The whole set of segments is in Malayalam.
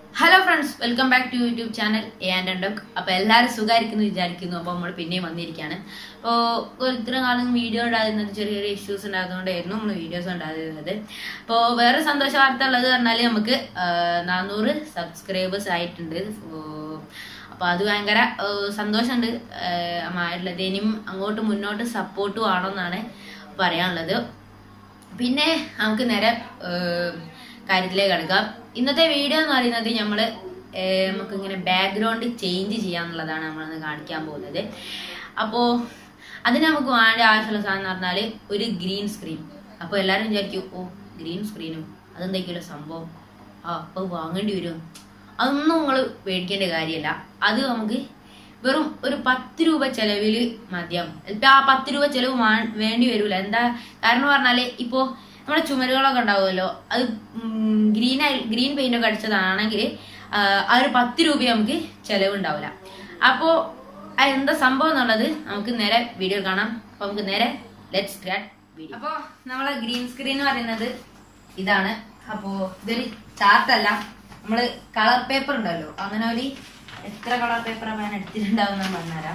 hello friends welcome back to YouTube channel A and doc അപ്പൊ എല്ലാവരും സുഖമായിരിക്കുന്നു വിചാരിക്കുന്നു അപ്പൊ നമ്മൾ പിന്നെയും വന്നിരിക്കുകയാണ് അപ്പോൾ ഇത്രയും കാലം വീഡിയോ ഉണ്ടായിരുന്നത് ചെറിയ ചെറിയ ഇഷ്യൂസ് ഉണ്ടായതുകൊണ്ടായിരുന്നു നമ്മൾ വീഡിയോസ് ഉണ്ടായിരുന്നത് അപ്പോൾ വേറെ സന്തോഷ വാർത്ത ഉള്ളത് പറഞ്ഞാൽ നമുക്ക് നാനൂറ് സബ്സ്ക്രൈബേഴ്സ് ആയിട്ടുണ്ട് അപ്പൊ അത് ഭയങ്കര സന്തോഷമുണ്ട് ആയിട്ടുള്ളത് ഇനിയും അങ്ങോട്ട് മുന്നോട്ട് സപ്പോർട്ടും ആണെന്നാണ് പറയാനുള്ളത് പിന്നെ നമുക്ക് നേരെ ഏഹ്, കാര്യത്തിലേക്ക് കിടക്കാം ഇന്നത്തെ വീഡിയോ എന്ന് പറയുന്നത് നമ്മള് ഏഹ്, നമുക്ക് ഇങ്ങനെ ബാക്ക്ഗ്രൗണ്ട് ചേഞ്ച് ചെയ്യാന്നുള്ളതാണ് നമ്മളന്ന് കാണിക്കാൻ പോകുന്നത് അപ്പോ അതിന് നമുക്ക് വേണ്ട ആവശ്യമുള്ള സാധനം എന്ന് പറഞ്ഞാല് ഒരു ഗ്രീൻ സ്ക്രീൻ അപ്പൊ എല്ലാരും വിചാരിക്കും ഓ ഗ്രീൻ സ്ക്രീനും അതെന്തൊക്കെയല്ലോ സംഭവം ആ അപ്പൊ വാങ്ങേണ്ടി വരും അതൊന്നും നിങ്ങൾ പേടിക്കേണ്ട കാര്യമല്ല അത് നമുക്ക് വെറും ഒരു പത്ത് രൂപ ചെലവില് മതിയാവും ഇപ്പൊ ആ പത്ത് രൂപ ചെലവ് വാ- വേണ്ടി വരൂല എന്താ കാരണം പറഞ്ഞാല് ഇപ്പോ നമ്മുടെ ചുമരുകളൊക്കെ ഉണ്ടാവുമല്ലോ അത് ഗ്രീൻ ഗ്രീൻ പെയിന്റ് ഒക്കെ അടിച്ചതാണെങ്കിൽ ആ ഒരു പത്ത് രൂപ നമുക്ക് ചെലവ് ഉണ്ടാവില്ല അപ്പോ ആ എന്താ സംഭവം എന്നുള്ളത് നമുക്ക് നേരെ വീഡിയോ കാണാം അപ്പൊ നമുക്ക് നേരെ ലെറ്റ് സ്റ്റാർട്ട് വീഡിയോ അപ്പോ നമ്മളെ ഗ്രീൻ സ്ക്രീൻ എന്ന് പറയുന്നത് ഇതാണ് അപ്പോ ഇതൊരു ചാർട്ടല്ല നമ്മള് കളർ പേപ്പർ ഉണ്ടല്ലോ അങ്ങനെ ഒരു എത്ര കളർ പേപ്പർ ഞാൻ എടുത്തിട്ടുണ്ടാവും ഞാൻ പറഞ്ഞുതരാം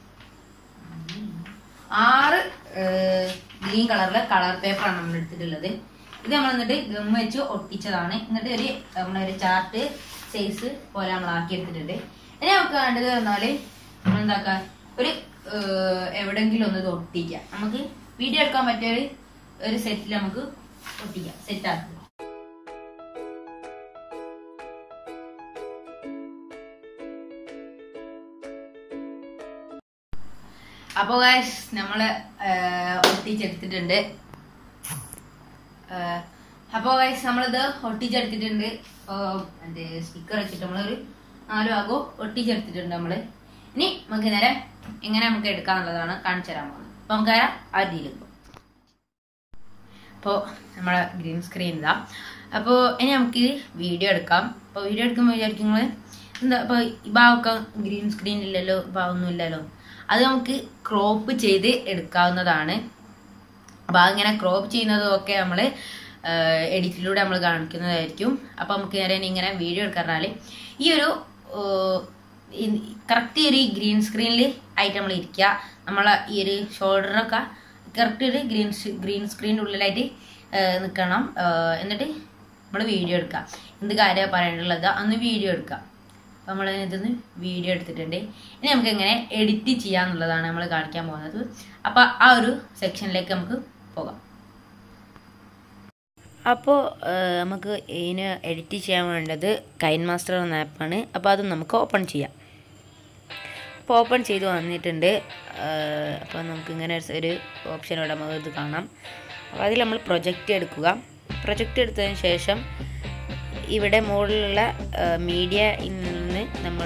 ആറ് ഗ്രീൻ കളറിലെ കളർ പേപ്പറാണ് നമ്മൾ എടുത്തിട്ടുള്ളത് ഇത് നമ്മൾ എന്നിട്ട് ഗം വെച്ച് ഒട്ടിച്ചതാണ് എന്നിട്ട് ഒരു നമ്മളൊരു ചാർട്ട് സൈസ് പോലെ നമ്മൾ ആക്കി എടുത്തിട്ടുണ്ട് ഇനി നമുക്ക് വേണ്ടത് പറഞ്ഞാല് നമ്മൾ എന്താക്കുക ഒരു ഏഹ്, എവിടെങ്കിലും ഒന്ന് ഇത് ഒട്ടിക്കാം നമുക്ക് വീഡിയോ എടുക്കാൻ പറ്റിയ ഒരു ഒരു സെറ്റിൽ നമുക്ക് ഒട്ടിക്കാം സെറ്റ് ആക്കുക അപ്പൊ ഗൈസ് നമ്മള് ആഹ്, ഒട്ടിച്ചെടുത്തിട്ടുണ്ട് ആഹ്, അപ്പൊ ഗൈസ് നമ്മളിത് ഒട്ടിച്ചെടുത്തിട്ടുണ്ട് ഇപ്പൊ മറ്റേ സ്റ്റിക്കർ വെച്ചിട്ട് നമ്മളൊരു നാല് ഭാഗവും ഒട്ടിച്ചെടുത്തിട്ടുണ്ട് നമ്മള് ഇനി നമുക്ക് നേരെ എങ്ങനെ നമുക്ക് എടുക്കാന്നുള്ളതാണ് കാണിച്ചു തരാൻ പോകുന്നത് അപ്പൊ നമുക്ക് ആ രീതിയിലേക്ക് അപ്പോൾ നമ്മളെ ഗ്രീൻ സ്ക്രീൻ ഇതാ അപ്പോൾ ഇനി നമുക്ക് വീഡിയോ എടുക്കാം അപ്പോൾ വീഡിയോ എടുക്കുമ്പോൾ വിചാരിക്കും നിങ്ങൾ എന്താ ഇപ്പോൾ ഈ ഭാഗമൊക്കെ ഗ്രീൻ സ്ക്രീൻ ഇല്ലല്ലോ ഭാഗമൊന്നും ഇല്ലല്ലോ അത് നമുക്ക് ക്രോപ്പ് ചെയ്ത് എടുക്കാവുന്നതാണ് അപ്പോൾ അങ്ങനെ ക്രോപ്പ് ചെയ്യുന്നതും ഒക്കെ നമ്മൾ എഡിറ്റിലൂടെ നമ്മൾ കാണിക്കുന്നതായിരിക്കും അപ്പോൾ നമുക്ക് നേരെ ഇനി ഇങ്ങനെ വീഡിയോ എടുക്കാറിഞ്ഞാൽ ഈ ഒരു കറക്റ്റ് ഒരു ഗ്രീൻ സ്ക്രീനിൽ ആയിട്ട് നമ്മൾ ഇരിക്കുക നമ്മളെ ഈ ഒരു ഷോൾഡറൊക്കെ കറക്റ്റ് ഒരു ഗ്രീൻ ഗ്രീൻ സ്ക്രീനിൻ്റെ ഉള്ളിലായിട്ട് നിൽക്കണം എന്നിട്ട് നമ്മൾ വീഡിയോ എടുക്കുക എന്ത് കാര്യമാണ് പറയാനുള്ളത് അന്ന് വീഡിയോ എടുക്കുക അപ്പോൾ നമ്മൾ ഇതിന്ന് വീഡിയോ എടുത്തിട്ടുണ്ട് ഇനി നമുക്ക് എങ്ങനെ എഡിറ്റ് ചെയ്യാന്നുള്ളതാണ് നമ്മൾ കാണിക്കാൻ പോകുന്നത് അപ്പോൾ ആ ഒരു സെക്ഷനിലേക്ക് നമുക്ക് പോകാം അപ്പോൾ നമുക്ക് ഇതിന് എഡിറ്റ് ചെയ്യാൻ വേണ്ടത് കൈൻ മാസ്റ്റർ എന്ന ആപ്പാണ് അപ്പോൾ അത് നമുക്ക് ഓപ്പൺ ചെയ്യാം അപ്പോൾ ഓപ്പൺ ചെയ്ത് വന്നിട്ടുണ്ട് അപ്പോൾ നമുക്ക് ഇങ്ങനെ ഒരു ഓപ്ഷൻ ഇവിടെ നമുക്ക് ഇത് കാണാം അപ്പോൾ അതിൽ നമ്മൾ പ്രൊജക്റ്റ് എടുക്കുക പ്രൊജക്റ്റ് എടുത്തതിന് ശേഷം ഇവിടെ മുകളിലുള്ള മീഡിയ നിന്ന് നമ്മൾ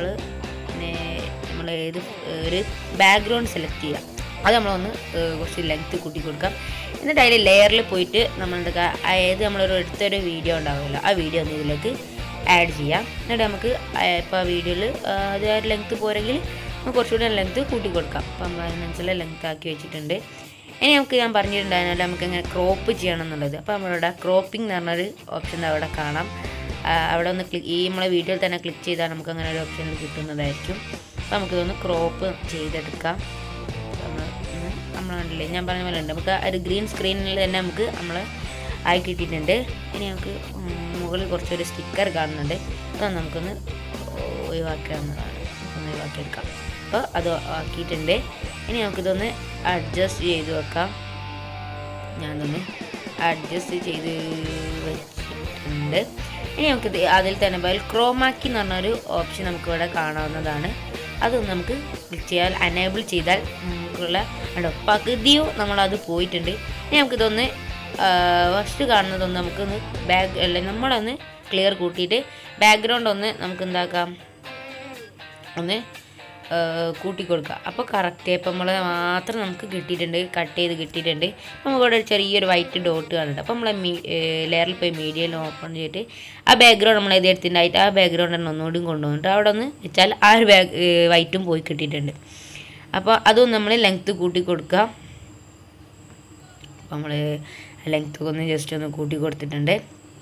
നമ്മൾ ഏത് ഒരു ബാക്ക്ഗ്രൗണ്ട് സെലക്ട് ചെയ്യുക അത് നമ്മളൊന്ന് ഏഹ്, കുറച്ച് ലെങ്ത്ത് കൂട്ടി കൊടുക്കാം എന്നിട്ട് അതിൽ ലെയറിൽ പോയിട്ട് നമ്മൾ എന്താ ഏത് നമ്മളൊരു എടുത്തൊരു വീഡിയോ ഉണ്ടാവുമല്ലോ ആ വീഡിയോ ഒന്ന് ഇതിലേക്ക് ആഡ് ചെയ്യാം എന്നിട്ട് നമുക്ക് ഇപ്പോൾ ആ വീഡിയോയിൽ അത് ആ ലെങ്ത്ത് പോരെങ്കിൽ നമുക്ക് കുറച്ചുകൂടി ലെങ്ത്ത് കൂട്ടി കൊടുക്കാം അപ്പോൾ നമ്മൾ അതിനനുസരിച്ച് ലെങ്ത്ത് ആക്കി വെച്ചിട്ടുണ്ട് ഇനി നമുക്ക് ഞാൻ പറഞ്ഞിട്ടുണ്ടായിരുന്നല്ലോ നമുക്ക് എങ്ങനെ ക്രോപ്പ് ചെയ്യണം എന്നുള്ളത് അപ്പോൾ നമ്മളിവിടെ ക്രോപ്പിംഗ് എന്ന് പറഞ്ഞൊരു ഓപ്ഷൻ അവിടെ കാണാം ആ, അവിടെ ഒന്ന് ക്ലിക്ക് ഈ നമ്മളെ വീഡിയോയിൽ തന്നെ ക്ലിക്ക് ചെയ്താൽ നമുക്ക് അങ്ങനെ ഒരു ഓപ്ഷൻ കിട്ടുന്നതായിരിക്കും അപ്പോൾ നമുക്കിതൊന്ന് ക്രോപ്പ് ചെയ്തെടുക്കാം നമ്മൾ നമ്മൾ കണ്ടില്ലേ ഞാൻ പറഞ്ഞ പോലെ ഉണ്ട് നമുക്ക് ആ ഒരു ഗ്രീൻ സ്ക്രീനിൽ തന്നെ നമുക്ക് നമ്മൾ ആയി കിട്ടിയിട്ടുണ്ട് ഇനി നമുക്ക് ഉം, മുകളിൽ കുറച്ചൊരു സ്റ്റിക്കർ കാണുന്നുണ്ട് അതൊന്ന് നമുക്കൊന്ന് ഒഴിവാക്കാവുന്നതാണ് ഒന്ന് ഒഴിവാക്കിയെടുക്കാം അപ്പോൾ അത് ആക്കിയിട്ടുണ്ട് ഇനി നമുക്കിതൊന്ന് അഡ്ജസ്റ്റ് ചെയ്ത് വെക്കാം ഞാനൊന്ന് അഡ്ജസ്റ്റ് ചെയ്ത് വെച്ചിട്ടുണ്ട് ഇനി നമുക്ക് ഇത് അതിൽ തന്നെ പോയാൽ ക്രോമാക്കി എന്ന് പറഞ്ഞൊരു ഓപ്ഷൻ നമുക്ക് ഇവിടെ കാണാവുന്നതാണ് അതൊന്ന് നമുക്ക് ക്ലിക്ക് ചെയ്യാൻ അനേബിൾ ചെയ്താൽ നമുക്കുള്ള ഉണ്ടോ പകുതിയോ നമ്മളത് പോയിട്ടുണ്ട് ഇനി നമുക്കിതൊന്ന് ഫസ്റ്റ് കാണുന്നതൊന്ന് നമുക്കൊന്ന് ബാക്ക് അല്ല നമ്മളൊന്ന് ക്ലിയർ കൂട്ടിയിട്ട് ബാക്ക്ഗ്രൗണ്ട് ഒന്ന് നമുക്ക് എന്താക്കാം ഒന്ന് ആ, കൂട്ടി കൊടുക്കുക അപ്പോൾ കറക്റ്റ് ഇപ്പം നമ്മൾ മാത്രം നമുക്ക് കിട്ടിയിട്ടുണ്ട് കട്ട് ചെയ്ത് കിട്ടിയിട്ടുണ്ട് നമുക്ക് ഇവിടെ ഒരു ചെറിയൊരു വൈറ്റ് ഡോട്ട് കാണുന്നുണ്ട് അപ്പോൾ നമ്മൾ ലെയറിൽ പോയി മീഡിയയിൽ ഓപ്പൺ ചെയ്തിട്ട് ആ ബാക്ക്ഗ്രൗണ്ട് നമ്മൾ ഇത് എടുത്തിട്ടുണ്ടായിട്ട് ആ ബാക്ക്ഗ്രൗണ്ട് തന്നെ ഒന്നുകൂടി കൊണ്ടുവന്നിട്ട് അവിടെ ഒന്ന് വെച്ചാൽ ആ ഒരു ബാഗ് വൈറ്റും പോയി കിട്ടിയിട്ടുണ്ട് അപ്പോൾ അതും നമ്മൾ ലെങ്ത്ത് കൂട്ടി കൊടുക്കുക അപ്പോൾ നമ്മൾ ലെങ്ത്ത് ഒന്ന് ജസ്റ്റ് ഒന്ന് കൂട്ടി കൊടുത്തിട്ടുണ്ട്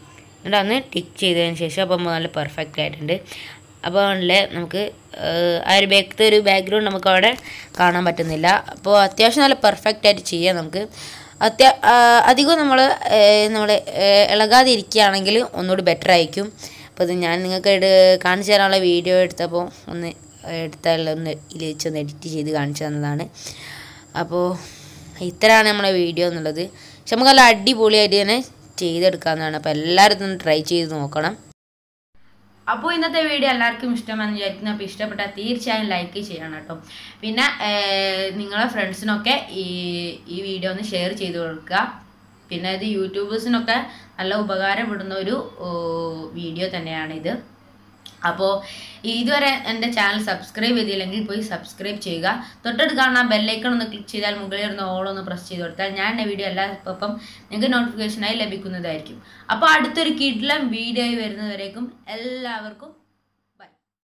എന്നിട്ട് അന്ന് ടിക്ക് ചെയ്തതിന് ശേഷം അപ്പം നല്ല പെർഫെക്റ്റ് ആയിട്ടുണ്ട് അപ്പോൾ ആണല്ലേ നമുക്ക് ഏഹ്, ആ ഒരു ബാക്കത്തെ ഒരു ബാക്ക്ഗ്രൗണ്ട് നമുക്ക് അവിടെ കാണാൻ പറ്റുന്നില്ല അപ്പോൾ അത്യാവശ്യം നല്ല പെർഫെക്റ്റ് ആയിട്ട് ചെയ്യാം നമുക്ക് അത്യാ ആ, അധികം നമ്മൾ നമ്മൾ ഇളകാതെ ഇരിക്കുകയാണെങ്കിൽ ഒന്നുകൂടി ബെറ്റർ ആയിരിക്കും അപ്പോൾ ഇത് ഞാൻ നിങ്ങൾക്ക് എടു കാണിച്ചു തരാനുള്ള വീഡിയോ എടുത്തപ്പോൾ ഒന്ന് എടുത്താൽ ഒന്ന് ഇതിൽ വെച്ചൊന്ന് എഡിറ്റ് ചെയ്ത് കാണിച്ചു തന്നതാണ് അപ്പോൾ ഇത്രയാണ് നമ്മുടെ വീഡിയോ എന്നുള്ളത് പക്ഷെ നമുക്ക് നല്ല അടിപൊളിയായിട്ട് തന്നെ ചെയ്തെടുക്കാവുന്നതാണ് അപ്പോൾ എല്ലാവരും ഇതൊന്ന് ട്രൈ ചെയ്ത് നോക്കണം അപ്പോൾ ഇന്നത്തെ വീഡിയോ എല്ലാവർക്കും ഇഷ്ടമാണെന്ന് വിചാരിക്കുന്നു അപ്പോൾ ഇഷ്ടപ്പെട്ടാൽ തീർച്ചയായും ലൈക്ക് ചെയ്യണം കേട്ടോ പിന്നെ ഏർ, നിങ്ങളെ ഫ്രണ്ട്സിനൊക്കെ ഈ ഈ വീഡിയോ ഒന്ന് ഷെയർ ചെയ്ത് കൊടുക്കുക പിന്നെ ഇത് യൂട്യൂബേഴ്സിനൊക്കെ നല്ല ഉപകാരപ്പെടുന്ന ഒരു ഓ, വീഡിയോ തന്നെയാണ് ഇത് അപ്പോൾ ഇതുവരെ എൻ്റെ ചാനൽ സബ്സ്ക്രൈബ് ചെയ്തില്ലെങ്കിൽ പോയി സബ്സ്ക്രൈബ് ചെയ്യുക തൊട്ടടുത്ത് കാണുന്ന ബെല്ലൈക്കൺ ഒന്ന് ക്ലിക്ക് ചെയ്താൽ മുകളിൽ ഇരുന്ന് ഓൾ ഒന്ന് പ്രസ് ചെയ്ത് കൊടുത്താൽ ഞാൻ എൻ്റെ വീഡിയോ എല്ലാ അപ്പം നിങ്ങൾക്ക് നോട്ടിഫിക്കേഷനായി ലഭിക്കുന്നതായിരിക്കും അപ്പോൾ അടുത്തൊരു കിഡ്ലം വീഡിയോ വരുന്നവരേക്കും എല്ലാവർക്കും